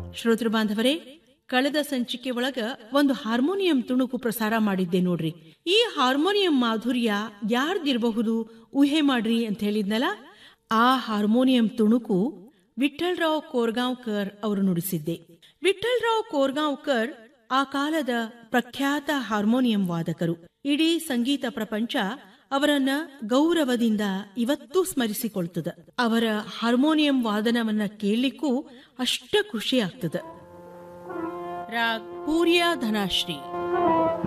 ಶ್ರೋತೃ ಬಾಂಧವರೇ ಕಳೆದ ಸಂಚಿಕೆ ಒಳಗ ಒಂದು ಹಾರ್ಮೋನಿಯಂ ತುಣುಕು ಪ್ರಸಾರ ಮಾಡಿದ್ದೆ ನೋಡ್ರಿ ಈ ಹಾರ್ಮೋನಿಯಂ ಮಾಧುರ್ಯ ಯಾರ್ದಿರಬಹುದು ಊಹೆ ಮಾಡ್ರಿ ಅಂತ ಹೇಳಿದ್ನಲ್ಲ ಆ ಹಾರ್ಮೋನಿಯಂ ತುಣುಕು ವಿಠ್ಠಲ್ರಾವ್ ಕೋರ್ಗಾಂವ್ಕರ್ ಅವರು ನುಡಿಸಿದ್ದೆ ವಿಠ್ಠಲ್ರಾವ್ ಕೋರ್ಗಾಂವ್ಕರ್ ಆ ಕಾಲದ ಪ್ರಖ್ಯಾತ ಹಾರ್ಮೋನಿಯಂ ವಾದಕರು ಇಡೀ ಸಂಗೀತ ಪ್ರಪಂಚ ಅವರನ್ನ ಗೌರವದಿಂದ ಇವತ್ತೂ ಸ್ಮರಿಸಿಕೊಳ್ತದ ಅವರ ಹಾರ್ಮೋನಿಯಂ ವಾದನವನ್ನ ಕೇಳಲಿಕ್ಕೂ ಅಷ್ಟ ಖುಷಿ ಆಗ್ತದ ರಾಗ್ ಪೂರ್ಯ ಧನಾಶ್ರೀ